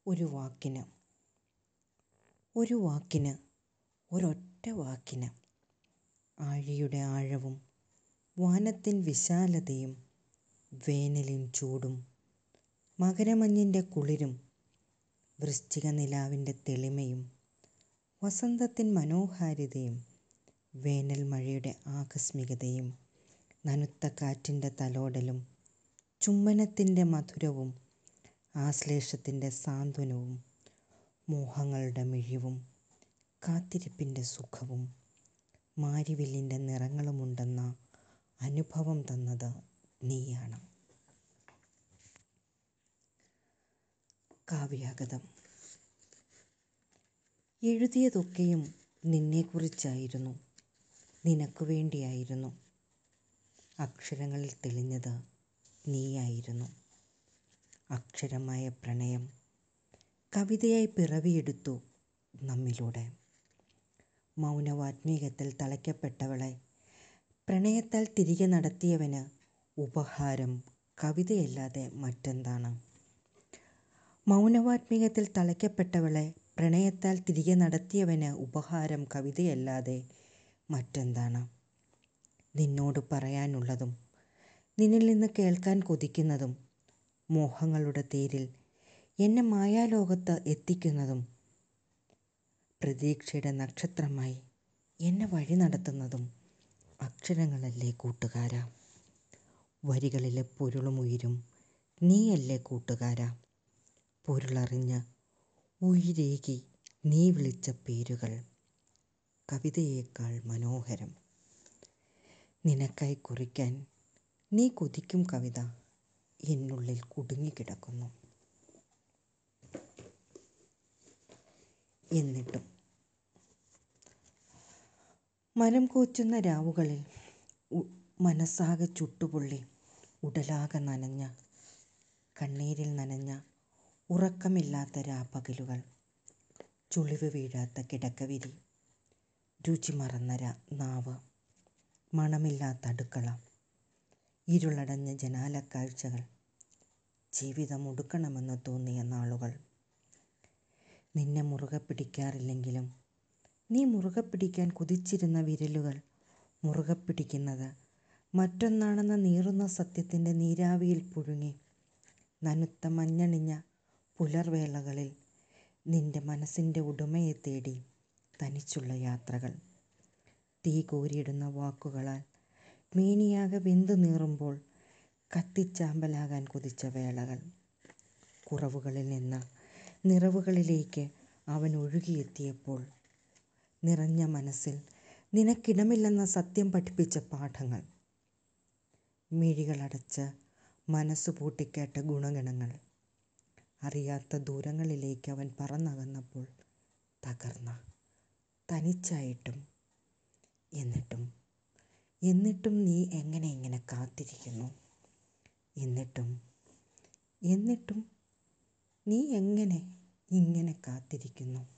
ഒരു വാക്കിന് ഒരു വാക്കിന് ഒരൊറ്റ വാക്കിന് ആഴിയുടെ ആഴവും വാനത്തിൻ വിശാലതയും വേനലിൻ ചൂടും മകരമഞ്ഞിൻ്റെ കുളിരും വൃശ്ചിക നിലാവിൻ്റെ തെളിമയും വസന്തത്തിൻ മനോഹാരിതയും വേനൽ മഴയുടെ ആകസ്മികതയും നനുത്ത കാറ്റിൻ്റെ തലോടലും ചുംബനത്തിൻ്റെ മധുരവും ആശ്ലേഷത്തിൻ്റെ സാന്ത്വനവും മോഹങ്ങളുടെ മിഴിവും കാത്തിരിപ്പിൻ്റെ സുഖവും മാരിവില്ലിൻ്റെ നിറങ്ങളുമുണ്ടെന്ന അനുഭവം തന്നത് നീയാണ് കാവ്യാഗതം എഴുതിയതൊക്കെയും നിന്നെക്കുറിച്ചായിരുന്നു നിനക്കു വേണ്ടിയായിരുന്നു അക്ഷരങ്ങളിൽ തെളിഞ്ഞത് നീയായിരുന്നു അക്ഷരമായ പ്രണയം കവിതയായി പിറവിയെടുത്തു നമ്മിലൂടെ മൗനവാത്മീകത്തിൽ തളയ്ക്കപ്പെട്ടവളെ പ്രണയത്താൽ തിരികെ നടത്തിയവന് ഉപഹാരം കവിതയല്ലാതെ മറ്റെന്താണ് മൗനവാത്മീകത്തിൽ തളയ്ക്കപ്പെട്ടവളെ പ്രണയത്താൽ തിരികെ നടത്തിയവന് ഉപഹാരം കവിതയല്ലാതെ മറ്റെന്താണ് നിന്നോട് പറയാനുള്ളതും നിന്നിൽ നിന്ന് കേൾക്കാൻ കൊതിക്കുന്നതും മോഹങ്ങളുടെ തേരിൽ എന്നെ മായാലോകത്ത് എത്തിക്കുന്നതും പ്രതീക്ഷയുടെ നക്ഷത്രമായി എന്നെ വഴി നടത്തുന്നതും അക്ഷരങ്ങളല്ലേ കൂട്ടുകാരാ വരികളിലെ പൊരുളും ഉയിരും നീയല്ലേ കൂട്ടുകാരാ പൊരുളറിഞ്ഞ് ഉയിരേകി നീ വിളിച്ച പേരുകൾ കവിതയേക്കാൾ മനോഹരം നിനക്കായി കുറിക്കാൻ നീ കൊതിക്കും കവിത എന്നുള്ളിൽ കുടുങ്ങിക്കിടക്കുന്നു എന്നിട്ടും മനം കോച്ചുന്ന രാവുകളിൽ ഉ- മനസ്സാകെ ചുട്ടുപൊള്ളി ഉടലാകെ നനഞ്ഞ കണ്ണീരിൽ നനഞ്ഞ ഉറക്കമില്ലാത്ത രാപ്പകലുകൾ ചുളിവ് വീഴാത്ത കിടക്കവിരി രുചി മറന്ന രാ- നാവ് മണമില്ലാത്ത അടുക്കള ഇരുളടഞ്ഞ ജനാലക്കാഴ്ചകൾ ജീവിതം ഒടുക്കണമെന്ന് തോന്നിയ നാളുകൾ നിന്നെ മുറുകെ പിടിക്കാറില്ലെങ്കിലും നീ മുറുകെ പിടിക്കാൻ കുതിച്ചിരുന്ന വിരലുകൾ മുറുകെ പിടിക്കുന്നത് മറ്റൊന്നാണെന്ന നീറുന്ന സത്യത്തിൻ്റെ നീരാവിയിൽ പുഴുങ്ങി നനുത്ത മഞ്ഞണിഞ്ഞ പുലർവേളകളിൽ നിന്റെ മനസ്സിൻ്റെ ഉടമയെ തേടി തനിച്ചുള്ള യാത്രകൾ തീ കോരിയിടുന്ന വാക്കുകളാൽ മേനിയാകെ വെന്തു നീറുമ്പോൾ കത്തിച്ചാമ്പലാകാൻ കൊതിച്ച വേളകൾ കുറവുകളിൽ നിന്ന് നിറവുകളിലേക്ക് അവൻ ഒഴുകിയെത്തിയപ്പോൾ നിറഞ്ഞ മനസ്സിൽ നിനക്കിടമില്ലെന്ന സത്യം പഠിപ്പിച്ച പാഠങ്ങൾ മിഴികളടച്ച് മനസ്സ് പൂട്ടിക്കേട്ട ഗുണഗണങ്ങൾ അറിയാത്ത ദൂരങ്ങളിലേക്ക് അവൻ പറന്നകന്നപ്പോൾ തകർന്ന തനിച്ചായിട്ടും എന്നിട്ടും എന്നിട്ടും നീ എങ്ങനെ ഇങ്ങനെ കാത്തിരിക്കുന്നു എന്നിട്ടും എന്നിട്ടും നീ എങ്ങനെ ഇങ്ങനെ കാത്തിരിക്കുന്നു